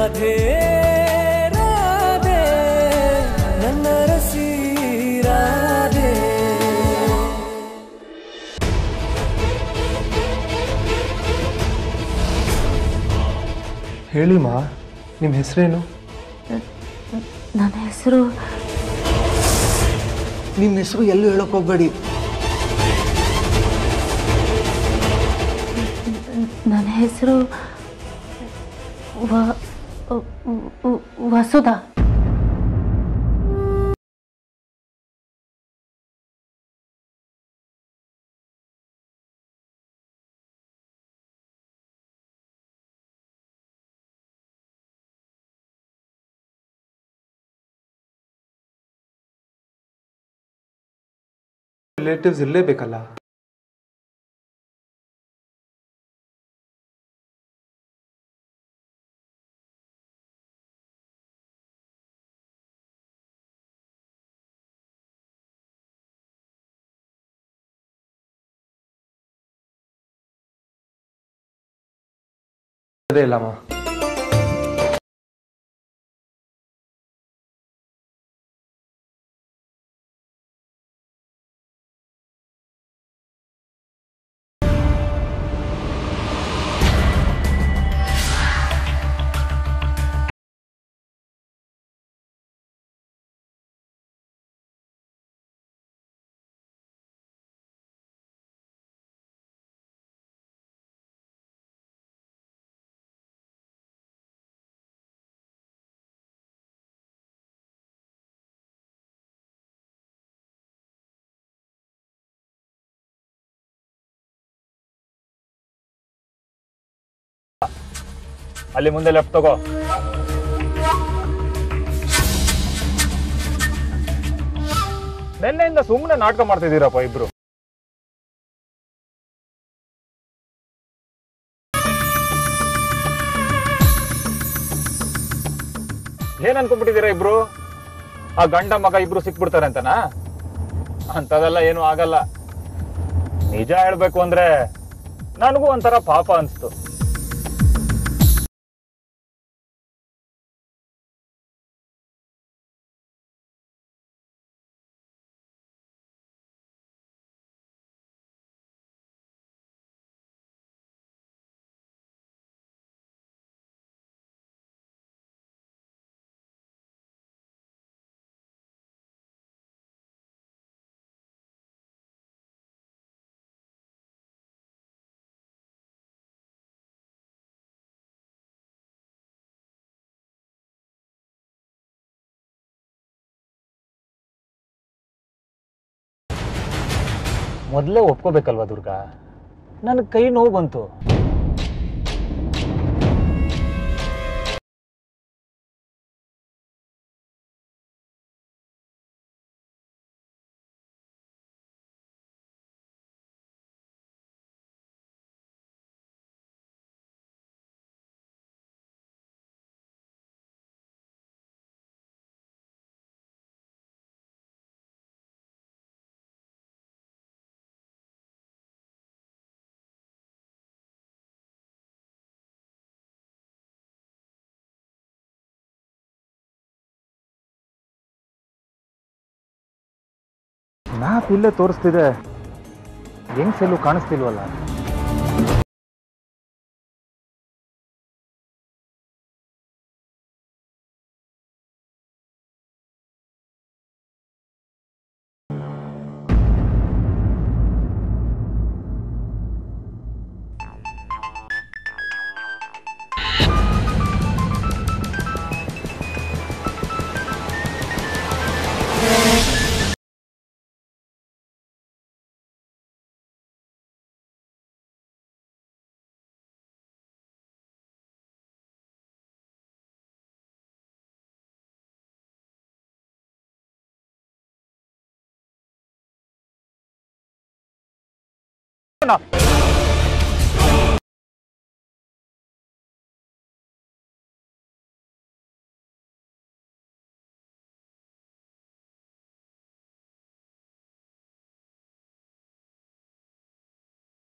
ರಾಧೆ ರಾಧೆ ನನ್ನ ರಸಿ ರಾಧೆ ಹೇಳಿ ಮಾ ನಿಮ್ಮ ಹೆಸರೇನು ನನ್ನ ಹೆಸರು ನಿಮ್ಮ ಹೆಸರು ಎಲ್ಲೂ ಹೇಳಕ್ ಹೋಗ್ಬೇಡಿ ನನ್ನ ಹೆಸರು ವ ವ- ವಸುಧಾ ರಿಲೇಟಿವ್ಸ್ ಇರಲೇಬೇಕಲ್ಲ ಅದೇ ಇಲ್ಲಮ್ಮ ಅಲ್ಲಿ ಮುಂದೆ ಲೆಫ್ಟ್ ತಗೋ ನಿನ್ನೆಯಿಂದ ಸುಮ್ಮನೆ ನಾಟಕ ಮಾಡ್ತಿದ್ದೀರಪ್ಪ ಇಬ್ರು ಏನ್ ಅನ್ಕೊಂಡ್ಬಿಟ್ಟಿದ್ದೀರಾ ಇಬ್ರು ಆ ಗಂಡ ಮಗ ಇಬ್ರು ಸಿಕ್ಬಿಡ್ತಾರೆ ಅಂತನಾ ಅಂತದೆಲ್ಲ ಏನು ಆಗಲ್ಲ ನಿಜ ಹೇಳ್ಬೇಕು ಅಂದ್ರೆ ನನಗೂ ಒಂಥರ ಪಾಪ ಅನ್ಸ್ತು ಮೊದಲೇ ಒಪ್ಕೋಬೇಕಲ್ವಾ ದುರ್ಗಾ ನನಗೆ ಕೈ ನೋವು ಬಂತು ಮ್ಯಾಪ್ ಇಲ್ಲೇ ತೋರಿಸ್ತಿದೆ ಹೆಂಗ್ ಸೆಲ್ಲು ಕಾಣಿಸ್ತಿಲ್ವಲ್ಲ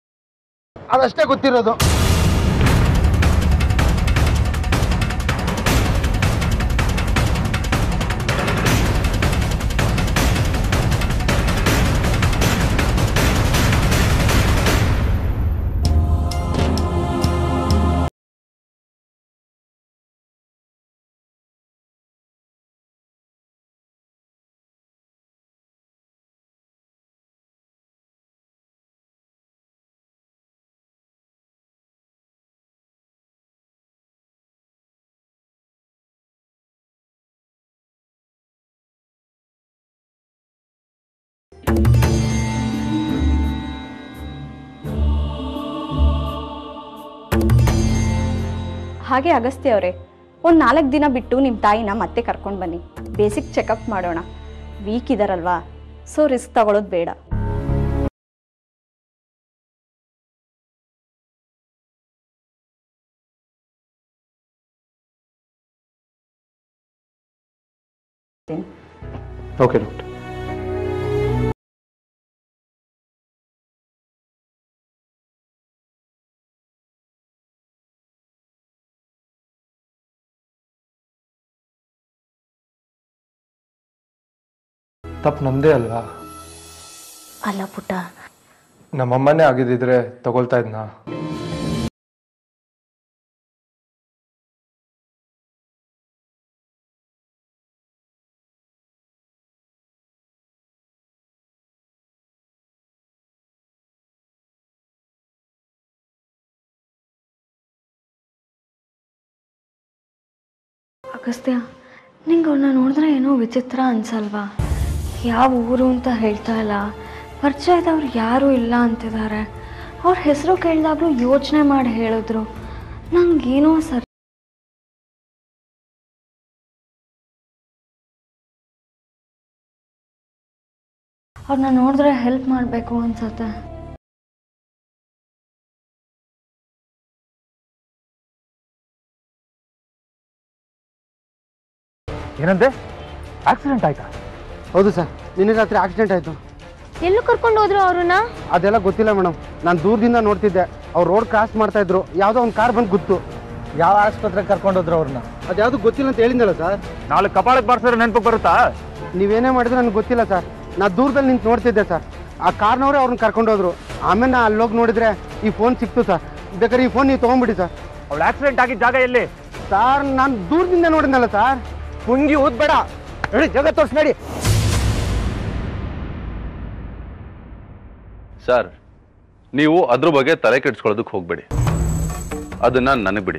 ಅದಷ್ಟೇ ಗೊತ್ತಿರೋದು ಹಾಗೆ ಅಗಸ್ತ್ಯ ಅವರೇ ಒಂದು ನಾಲ್ಕು ದಿನ ಬಿಟ್ಟು ನಿಮ್ಮ ತಾಯಿನ ಮತ್ತೆ ಕರ್ಕೊಂಡು ಬನ್ನಿ ಬೇಸಿಕ್ ಚೆಕಪ್ ಮಾಡೋಣ ವೀಕ್ ಇದಾರಲ್ವಾ ಸೊ ರಿಸ್ಕ್ ತಗೊಳ್ಳೋದು ಬೇಡ ಓಕೆ ಡಾಕ್ಟರ್ ತಪ್ಪು ನಮ್ಮದೇ ಅಲ್ವಾ ಅಲ್ಲ ಪುಟ್ಟ ನಮ್ಮಮ್ಮನೇ ಆಗಿದ್ದಿದ್ರೆ ತಗೊಳ್ತಾ ಇದ್ನಾ ಅಗಸ್ತ್ಯ ನಿಂಗೆ ಅವ್ರನ್ನ ನೋಡಿದ್ರೆ ಏನೋ ವಿಚಿತ್ರ ಅನ್ಸಲ್ವಾ ಯಾವ ಊರು ಅಂತ ಹೇಳ್ತಾ ಇಲ್ಲ ಪರಿಚಯದವ್ರು ಯಾರೂ ಇಲ್ಲ ಅಂತಿದ್ದಾರೆ ಅವ್ರ ಹೆಸರು ಕೇಳಿದಾಗಲೂ ಯೋಚನೆ ಮಾಡಿ ಹೇಳಿದ್ರು ನಂಗೇನೋ ಸರಿ ಅವ್ರನ್ನ ನೋಡಿದ್ರೆ ಹೆಲ್ಪ್ ಮಾಡಬೇಕು ಅನ್ಸತ್ತೆ ಏನಂದೆ ಆಕ್ಸಿಡೆಂಟ್ ಆಯ್ತಾ ಹೌದು ಸರ್ ನಿನ್ನೆ ರಾತ್ರಿ ಆಕ್ಸಿಡೆಂಟ್ ಆಯಿತು ಎಲ್ಲೂ ಕರ್ಕೊಂಡು ಹೋದ್ರು ಅವ್ರನ್ನ ಅದೆಲ್ಲ ಗೊತ್ತಿಲ್ಲ ಮೇಡಮ್ ನಾನು ದೂರದಿಂದ ನೋಡ್ತಿದ್ದೆ ಅವ್ರು ರೋಡ್ ಕ್ರಾಸ್ ಮಾಡ್ತಾ ಇದ್ರು ಯಾವುದೋ ಒಂದು ಕಾರ್ ಬಂದು ಗುತ್ತು ಯಾವ ಆಸ್ಪತ್ರೆಗೆ ಕರ್ಕೊಂಡೋದ್ರು ಅವ್ರನ್ನ ಅದ್ಯಾವುದು ಗೊತ್ತಿಲ್ಲ ಅಂತ ಹೇಳಿದ್ನಲ್ಲ ಸರ್ ನಾಳೆ ಕಪಾಳಕ್ಕೆ ಬಾರಿಸಿದ್ರೆ ನೆನಪು ಬರುತ್ತಾ ನೀವೇನೇ ಮಾಡಿದ್ರು ನನಗೆ ಗೊತ್ತಿಲ್ಲ ಸರ್ ನಾ ದೂರದಲ್ಲಿ ನಿಂತು ನೋಡ್ತಿದ್ದೆ ಸರ್ ಆ ಕಾರ್ನವರೇ ಅವ್ರನ್ನ ಕರ್ಕೊಂಡೋದ್ರು ಆಮೇಲೆ ನಾ ಅಲ್ಲೋಗಿ ನೋಡಿದ್ರೆ ಈ ಫೋನ್ ಸಿಕ್ತು ಸರ್ ಬೇಕಾದ್ರೆ ಈ ಫೋನ್ ನೀವು ತೊಗೊಂಬಿಡಿ ಸರ್ ಅವಳು ಆಕ್ಸಿಡೆಂಟ್ ಆಗಿದ್ದ ಜಾಗ ಎಲ್ಲಿ ಸರ್ ನಾನು ದೂರದಿಂದ ನೋಡಿದ್ನಲ್ಲ ಸರ್ ಪುಂಗಿ ಊದ್ಬೇಡ ಹೇಳಿ ಜಾಗ ತೋರಿಸ್ ನಡಿ ಸರ್ ನೀವು ಅದ್ರ ಬಗ್ಗೆ ತಲೆ ಕೆಡ್ಸ್ಕೊಳ್ಳೋದಕ್ಕೆ ಹೋಗ್ಬೇಡಿ ಅದನ್ನ ನನಗೆ ಬಿಡಿ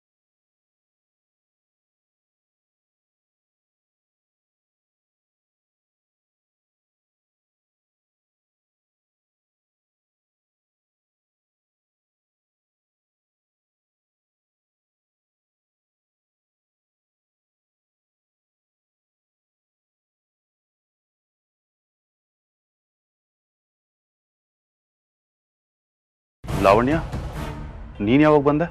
ಲಾವಣ್ಯ ನೀನ್ ಯಾವಾಗ ಬಂದೆ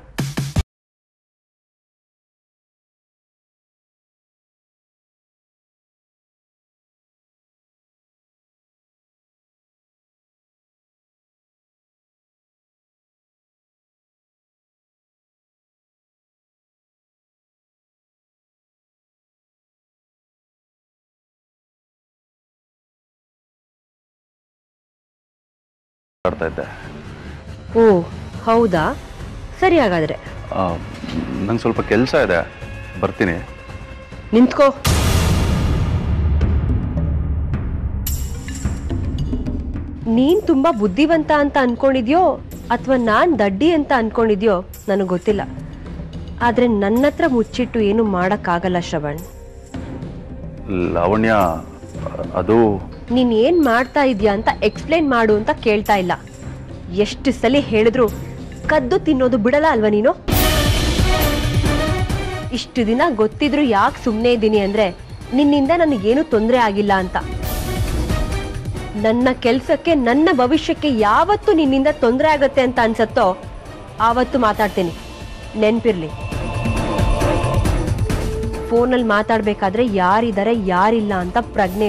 ಆಡ್ತಾ ಇದ್ದೆ ಓ ಹೌದಾ ಸರಿ ಹಾಗಾದ್ರೆ ನಂಗೆ ಸ್ವಲ್ಪ ಕೆಲಸ ಇದೆ ಬರ್ತೀನಿ ನಿಂತ್ಕೋ ನೀನ್ ತುಂಬಾ ಬುದ್ಧಿವಂತ ಅಂತ ಅನ್ಕೊಂಡಿದ್ಯೋ ಅಥವಾ ನಾನ್ ದಡ್ಡಿ ಅಂತ ಅನ್ಕೊಂಡಿದ್ಯೋ ನನಗೆ ಗೊತ್ತಿಲ್ಲ ಆದ್ರೆ ನನ್ನ ಹತ್ರ ಮುಚ್ಚಿಟ್ಟು ಏನು ಮಾಡಕ್ಕಾಗಲ್ಲ ಶ್ರವಣ್ ಲಾವಣ್ಯ ಅದು ನೀನ್ ಏನ್ ಮಾಡ್ತಾ ಇದೀಯಾ ಅಂತ ಎಕ್ಸ್ಪ್ಲೇನ್ ಮಾಡು ಅಂತ ಕೇಳ್ತಾ ಇಲ್ಲ ಎಷ್ಟು ಸಲ ಹೇಳಿದ್ರು ಕದ್ದು ತಿನ್ನೋದು ಬಿಡಲ್ಲ ಅಲ್ವಾ ನೀನು ಇಷ್ಟು ದಿನ ಗೊತ್ತಿದ್ರು ಯಾಕೆ ಸುಮ್ಮನೆ ಇದ್ದೀನಿ ಅಂದ್ರೆ ನಿನ್ನಿಂದ ನನಗೇನು ತೊಂದರೆ ಆಗಿಲ್ಲ ಅಂತ ನನ್ನ ಕೆಲಸಕ್ಕೆ ನನ್ನ ಭವಿಷ್ಯಕ್ಕೆ ಯಾವತ್ತು ನಿನ್ನಿಂದ ತೊಂದರೆ ಆಗತ್ತೆ ಅಂತ ಅನ್ಸತ್ತೋ ಆವತ್ತು ಮಾತಾಡ್ತೀನಿ ನೆನ್ಪಿರ್ಲಿ ಫೋನಲ್ಲಿ ಮಾತಾಡ್ಬೇಕಾದ್ರೆ ಯಾರಿದ್ದಾರೆ ಯಾರಿಲ್ಲ ಅಂತ ಪ್ರಜ್ಞೆ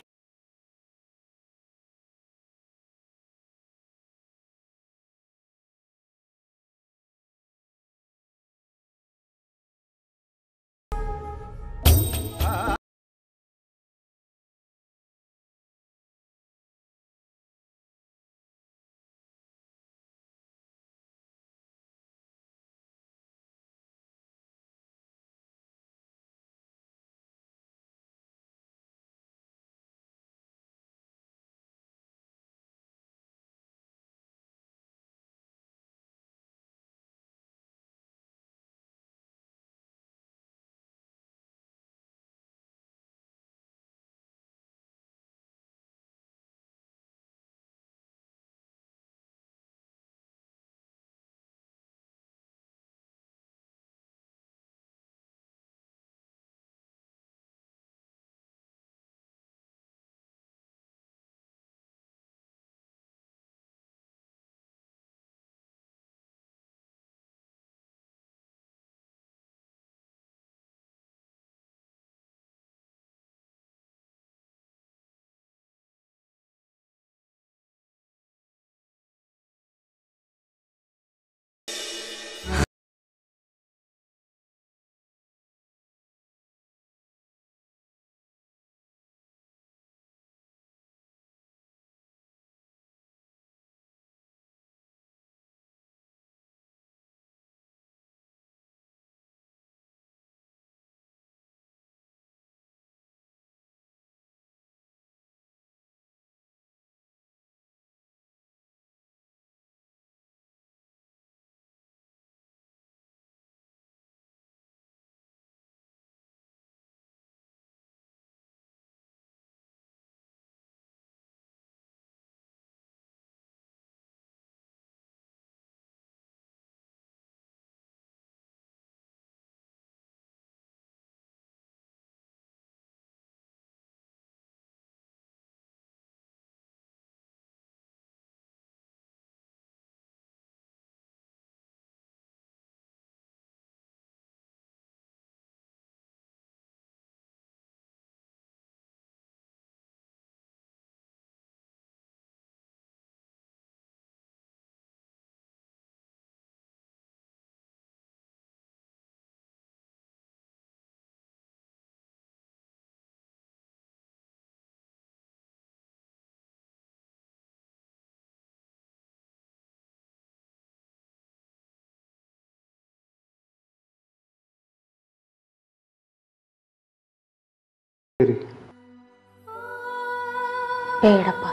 ಬೇಡಪ್ಪ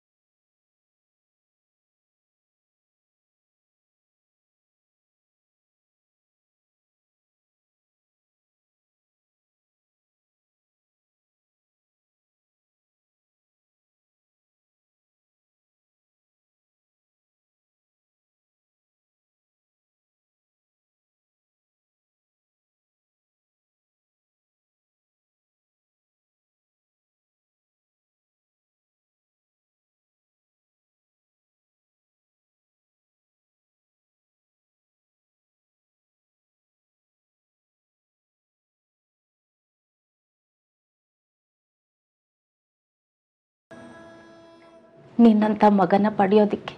ನಿನ್ನಂಥ ಮಗನ ಪಡೆಯೋದಿಕ್ಕೆ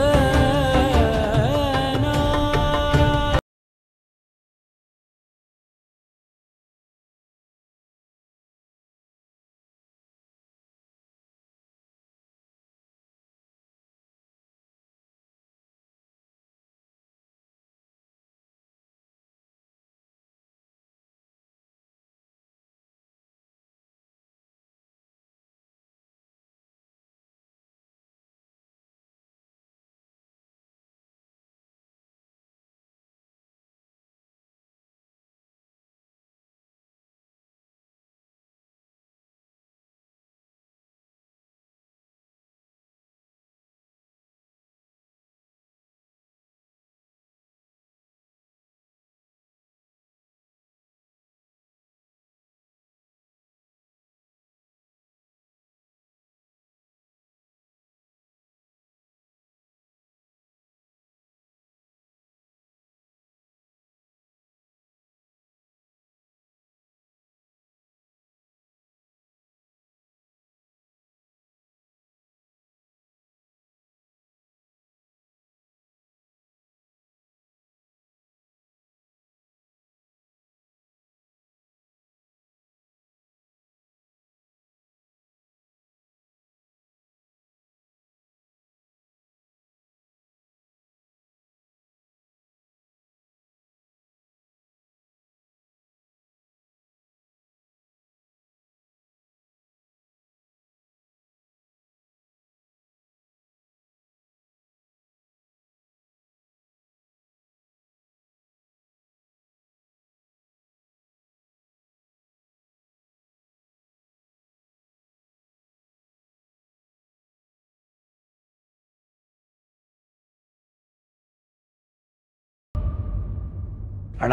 ಅಣ್ಣ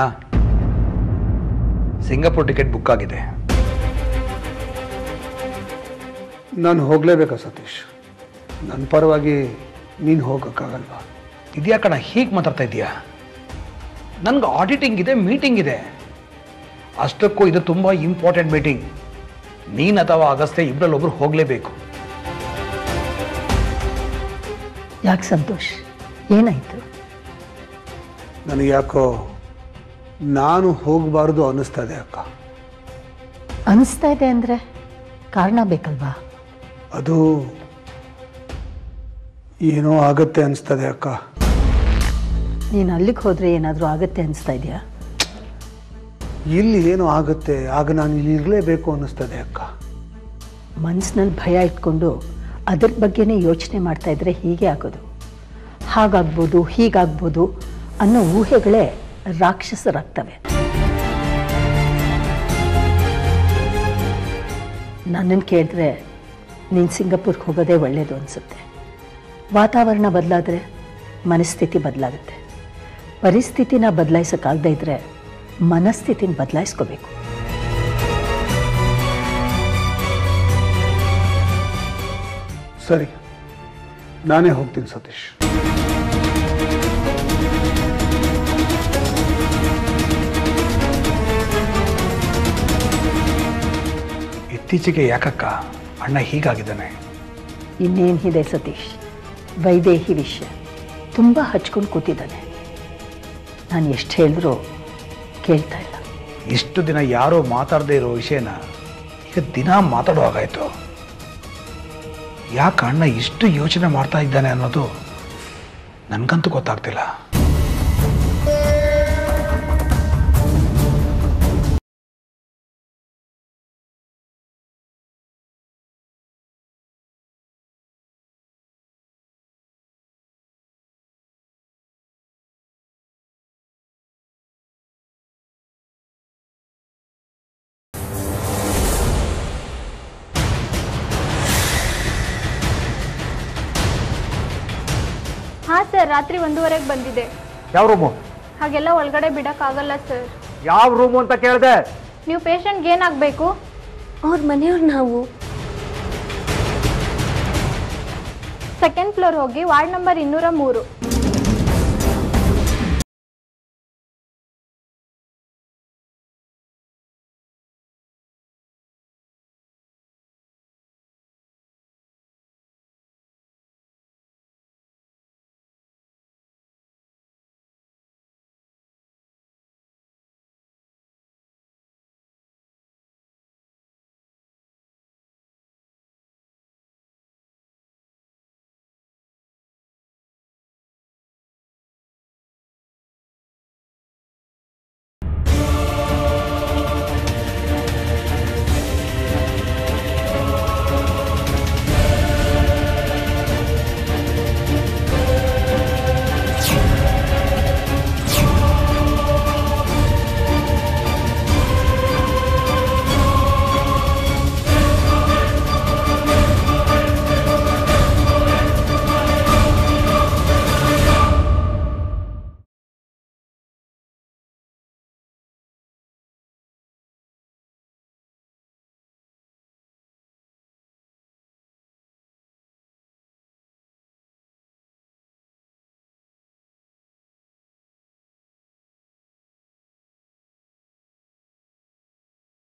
ಸಿಂಗಾಪುರ್ ಟಿಕೆಟ್ ಬುಕ್ ಆಗಿದೆ ನಾನು ಹೋಗಲೇಬೇಕಾ ಸತೀಶ್ ನನ್ನ ಪರವಾಗಿ ನೀನು ಹೋಗೋಕ್ಕಾಗಲ್ವಾ ಇದ್ಯಾಕಣ್ಣ ಹೀಗೆ ಮಾತಾಡ್ತಾ ಇದೀಯಾ ನನ್ಗೆ ಆಡಿಟಿಂಗ್ ಇದೆ ಮೀಟಿಂಗ್ ಇದೆ ಅಷ್ಟಕ್ಕೂ ಇದು ತುಂಬ ಇಂಪಾರ್ಟೆಂಟ್ ಮೀಟಿಂಗ್ ನೀನು ಅಥವಾ ಅಗಸ್ತ್ಯ ಇಬ್ಬರಲ್ಲಿ ಒಬ್ರು ಹೋಗಲೇಬೇಕು ಯಾಕೆ ಸಂತೋಷ್ ಏನಾಯ್ತು ನನಗೆ ಯಾಕೋ ನಾನು ಹೋಗಬಾರ್ದು ಅನ್ನಿಸ್ತಾ ಇದೆ ಅಕ್ಕ ಅನಿಸ್ತಾ ಇದೆ ಅಂದರೆ ಕಾರಣ ಬೇಕಲ್ವಾ ಅದು ಏನೋ ಆಗತ್ತೆ ಅನಿಸ್ತದೆ ಅಕ್ಕ ನೀನು ಅಲ್ಲಿಗೆ ಹೋದರೆ ಏನಾದರೂ ಆಗತ್ತೆ ಅನಿಸ್ತಾ ಇದೆಯಾ ಇಲ್ಲಿ ಏನೋ ಆಗುತ್ತೆ ಆಗ ನಾನು ಇಲ್ಲಿ ಇರಲೇಬೇಕು ಅನ್ನಿಸ್ತದೆ ಅಕ್ಕ ಮನಸ್ಸಿನಲ್ಲಿ ಭಯ ಇಟ್ಕೊಂಡು ಅದ್ರ ಬಗ್ಗೆನೇ ಯೋಚನೆ ಮಾಡ್ತಾ ಇದ್ರೆ ಹೀಗೆ ಆಗೋದು ಹಾಗಾಗ್ಬೋದು ಹೀಗಾಗ್ಬೋದು ಅನ್ನೋ ಊಹೆಗಳೇ ರಾಕ್ಷಸರಾಗ್ತವೆ ನನ್ನನ್ನು ಕೇಳಿದ್ರೆ ನೀನು ಸಿಂಗಾಪುರ್ಗೆ ಹೋಗೋದೇ ಒಳ್ಳೆಯದು ಅನಿಸುತ್ತೆ ವಾತಾವರಣ ಬದಲಾದರೆ ಮನಸ್ಥಿತಿ ಬದಲಾಗುತ್ತೆ ಪರಿಸ್ಥಿತಿನ ಬದಲಾಯಿಸೋಕ್ಕಾಗದೇ ಇದ್ದರೆ ಮನಸ್ಥಿತಿನ ಬದಲಾಯಿಸ್ಕೋಬೇಕು ಸರಿ ನಾನೇ ಹೋಗ್ತೀನಿ ಸತೀಶ್ ಇತ್ತೀಚೆಗೆ ಯಾಕಕ್ಕ ಅಣ್ಣ ಹೀಗಾಗಿದ್ದಾನೆ ಇನ್ನೇನು ಇದೆ ಸತೀಶ್ ವೈದೇಹಿ ವಿಷಯ ತುಂಬ ಹಚ್ಕೊಂಡು ಕೂತಿದ್ದಾನೆ ನಾನು ಎಷ್ಟು ಹೇಳಿದ್ರೂ ಕೇಳ್ತಾ ಇಲ್ಲ ಇಷ್ಟು ದಿನ ಯಾರೋ ಮಾತಾಡದೇ ಇರೋ ವಿಷಯನ ಈಗ ದಿನ ಮಾತಾಡೋ ಹಾಗಾಯ್ತು ಯಾಕೆ ಅಣ್ಣ ಇಷ್ಟು ಯೋಚನೆ ಮಾಡ್ತಾ ಇದ್ದಾನೆ ಅನ್ನೋದು ನನಗಂತೂ ಗೊತ್ತಾಗ್ತಿಲ್ಲ ಹಾಂ ಸರ್ ರಾತ್ರಿ ಒಂದೂವರೆಗೆ ಬಂದಿದೆ ಯಾವ ರೂಮು ಹಾಗೆಲ್ಲ ಒಳಗಡೆ ಬಿಡೋಕ್ಕಾಗಲ್ಲ ಸರ್ ಯಾವ ರೂಮು ಅಂತ ಕೇಳಿದೆ ನೀವು ಪೇಷಂಟ್ಗೆ ಏನಾಗಬೇಕು ಅವ್ರ ಮನೆಯವ್ರು ನಾವು ಸೆಕೆಂಡ್ ಫ್ಲೋರ್ ಹೋಗಿ ವಾರ್ಡ್ ನಂಬರ್ ಇನ್ನೂರ ಮೂರು